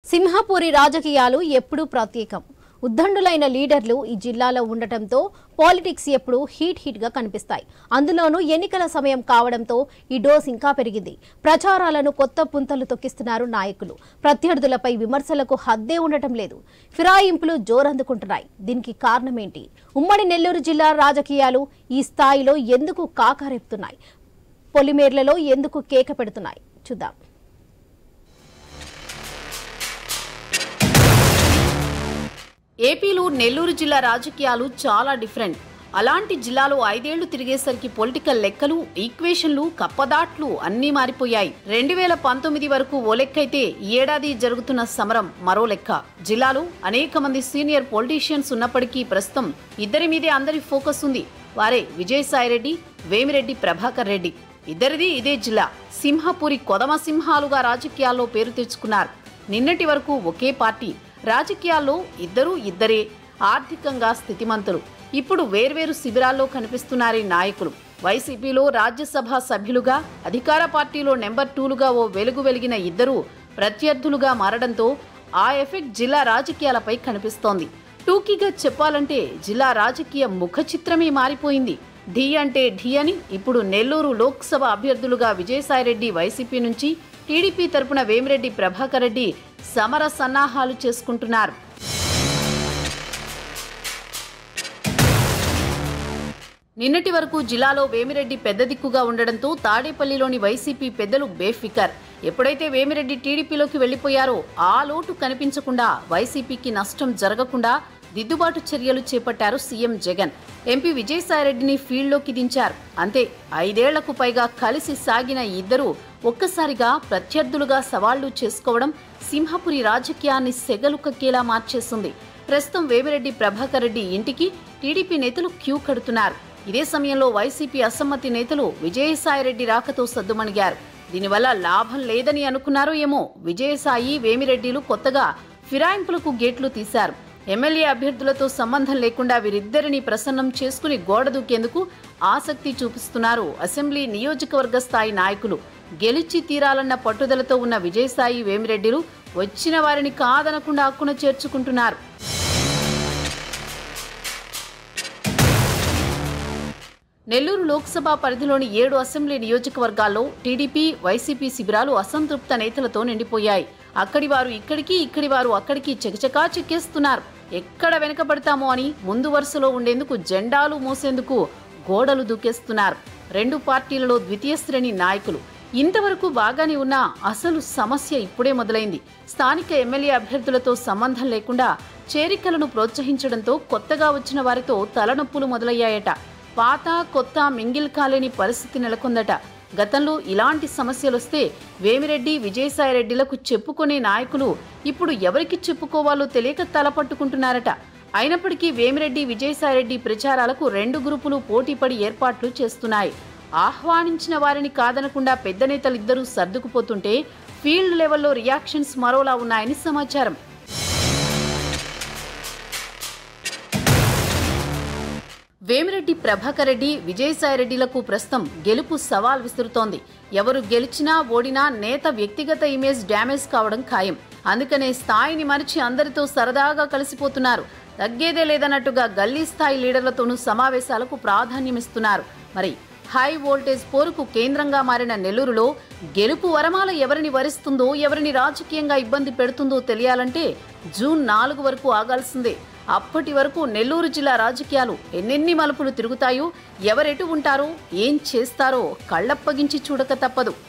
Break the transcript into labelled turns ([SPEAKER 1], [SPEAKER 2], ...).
[SPEAKER 1] సింహపురి రాజకీయాలు ఎప్పుడూ ప్రత్యేకం ఉద్దండులైన లీడర్లు ఈ జిల్లాలో ఉండటంతో పాలిటిక్స్ ఎప్పుడూ హీట్ హీట్ గా కనిపిస్తాయి అందులోనూ ఎన్నికల సమయం కావడంతో ఈ డోస్ ఇంకా పెరిగింది ప్రచారాలను కొత్త పుంతలు తొక్కిస్తున్నారు నాయకులు ప్రత్యర్థులపై విమర్శలకు హద్దే ఉండటం లేదు ఫిరాయింపులు జోరందుకుంటున్నాయి దీనికి కారణమేంటి ఉమ్మడి నెల్లూరు జిల్లా రాజకీయాలు ఈ స్థాయిలో ఎందుకు కాకారెపుతున్నాయి పొలిమేర్లలో ఎందుకు కేక పెడుతున్నాయి చూద్దాం
[SPEAKER 2] ఏపీలో నెల్లూరు జిల్లా రాజకీయాలు చాలా డిఫరెంట్ అలాంటి జిల్లాలో ఐదేళ్లు తిరిగేసరికి పొలిటికల్ లెక్కలు ఈక్వేషన్లు కప్పదాట్లు అన్నీ మారిపోయాయి రెండు వేల పంతొమ్మిది వరకు ఓ లెక్కైతే ఈ ఏడాది జరుగుతున్న సమరం మరో లెక్క జిల్లాలో అనేక మంది సీనియర్ పొలిటీషియన్స్ ఉన్నప్పటికీ ప్రస్తుతం ఇద్దరి మీదే అందరి ఫోకస్ ఉంది వారే విజయసాయిరెడ్డి వేమిరెడ్డి ప్రభాకర్ రెడ్డి ఇద్దరిది ఇదే జిల్లా సింహపురి కొదమ సింహాలుగా రాజకీయాల్లో పేరు తెచ్చుకున్నారు నిన్నటి వరకు ఒకే పార్టీ రాజకీయాల్లో ఇద్దరూ ఇద్దరే ఆర్థికంగా స్థితిమంతులు ఇప్పుడు వేర్వేరు శిబిరాల్లో కనిపిస్తున్నారీ నాయకులు వైసీపీలో రాజ్యసభ సభ్యులుగా అధికార పార్టీలో నెంబర్ టూలుగా ఓ వెలుగు వెలిగిన ఇద్దరూ ప్రత్యర్థులుగా మారడంతో ఆ ఎఫెక్ట్ జిల్లా రాజకీయాలపై కనిపిస్తోంది టూకీగా చెప్పాలంటే జిల్లా రాజకీయ ముఖ చిత్రమే మారిపోయింది ఢీ అంటే ఢీ అని ఇప్పుడు నెల్లూరు లోక్సభ అభ్యర్థులుగా విజయసాయిరెడ్డి వైసీపీ నుంచి టీడీపీ తరపున వేమిరెడ్డి ప్రభాకర్ రెడ్డి సమర సన్నాహాలు చేసుకుంటున్నారు నిన్నటి వరకు జిల్లాలో వేమిరెడ్డి పెద్ద దిక్కుగా ఉండడంతో తాడేపల్లిలోని వైసీపీ పెద్దలు బేఫికర్ ఎప్పుడైతే వేమిరెడ్డి టీడీపీలోకి వెళ్లిపోయారో ఆ లోటు కనిపించకుండా వైసీపీకి నష్టం జరగకుండా దిద్దుబాటు చర్యలు చేపట్టారు సీఎం జగన్ ఎంపీ విజయసాయిరెడ్డిని ఫీల్డ్లోకి దించారు అంతే ఐదేళ్లకు పైగా కలిసి సాగిన ఈ ఇద్దరు ఒక్కసారిగా ప్రత్యర్థులుగా సవాళ్లు చేసుకోవడం సింహపురి రాజకీయాన్ని సెగలు కక్కేలా మార్చేస్తుంది ప్రస్తుతం వేమిరెడ్డి ప్రభాకర్ రెడ్డి ఇంటికి టీడీపీ నేతలు క్యూ కడుతున్నారు ఇదే సమయంలో వైసీపీ అసమ్మతి నేతలు విజయసాయిరెడ్డి రాకతో సద్దుమణిగారు దీనివల్ల లాభం లేదని అనుకున్నారో ఏమో విజయసాయి వేమిరెడ్డిలు కొత్తగా ఫిరాయింపులకు గేట్లు తీశారు ఎమ్మెల్యే అభ్యర్థులతో సంబంధం లేకుండా వీరిద్దరిని ప్రసన్నం చేసుకుని గోడ దూకేందుకు ఆసక్తి చూపిస్తున్నారు అసెంబ్లీ నియోజకవర్గ స్థాయి నాయకులు గెలిచి తీరాలన్న పట్టుదలతో ఉన్న విజయసాయి వేమిరెడ్డిలు వచ్చిన వారిని కాదనకుండా హక్కున చేర్చుకుంటున్నారు నెల్లూరు లోక్సభ పరిధిలోని ఏడు అసెంబ్లీ నియోజకవర్గాల్లో టీడీపీ వైసీపీ శిబిరాలు అసంతృప్త నేతలతో నిండిపోయాయి అక్కడి వారు ఇక్కడికి ఇక్కడి వారు అక్కడికి చకచకా చెక్కేస్తున్నారు ఎక్కడ వెనకబడతామో అని ముందు వరుసలో ఉండేందుకు జెండాలు మోసేందుకు గోడలు దూకేస్తున్నారు రెండు పార్టీలలో ద్వితీయ శ్రేణి నాయకులు ఇంతవరకు బాగానే ఉన్నా అసలు సమస్య ఇప్పుడే మొదలైంది స్థానిక ఎమ్మెల్యే అభ్యర్థులతో సంబంధం లేకుండా చేరికలను ప్రోత్సహించడంతో కొత్తగా వచ్చిన వారితో తలనొప్పులు మొదలయ్యాయట పాత కొత్త మింగిల్ కాలేని పరిస్థితి నెలకొందట గతంలో ఇలాంటి సమస్యలొస్తే వేమిరెడ్డి విజయసాయిరెడ్డిలకు చెప్పుకునే నాయకులు ఇప్పుడు ఎవరికి చెప్పుకోవాలో తెలియక తలపట్టుకుంటున్నారట అయినప్పటికీ వేమిరెడ్డి విజయసాయిరెడ్డి ప్రచారాలకు రెండు గ్రూపులు పోటీపడి ఏర్పాట్లు చేస్తున్నాయి ఆహ్వానించిన వారిని కాదనకుండా పెద్ద నేతలిద్దరూ సర్దుకుపోతుంటే ఫీల్డ్ లెవెల్లో రియాక్షన్స్ మరోలా ఉన్నాయని సమాచారం వేమిరెడ్డి ప్రభాకర్ రెడ్డి విజయసాయిరెడ్డిలకు ప్రస్తుతం గెలుపు సవాల్ విసురుతోంది ఎవరు గెలిచినా ఓడినా నేత వ్యక్తిగత ఇమేజ్ డ్యామేజ్ కావడం ఖాయం అందుకనే స్థాయిని మరిచి అందరితో సరదాగా కలిసిపోతున్నారు తగ్గేదే లేదన్నట్టుగా గల్లీ స్థాయి లీడర్లతోనూ సమావేశాలకు ప్రాధాన్యమిస్తున్నారు మరి హై వోల్టేజ్ పోరుకు కేంద్రంగా మారిన నెల్లూరులో గెలుపు వరమాల ఎవరిని వరిస్తుందో ఎవరిని రాజకీయంగా ఇబ్బంది పెడుతుందో తెలియాలంటే జూన్ నాలుగు వరకు ఆగాల్సిందే అప్పటి వరకు నెల్లూరు జిల్లా రాజకీయాలు ఎన్నెన్ని మలుపులు తిరుగుతాయో ఎవరెటు ఉంటారో ఏం చేస్తారో కళ్ళప్పగించి చూడక తప్పదు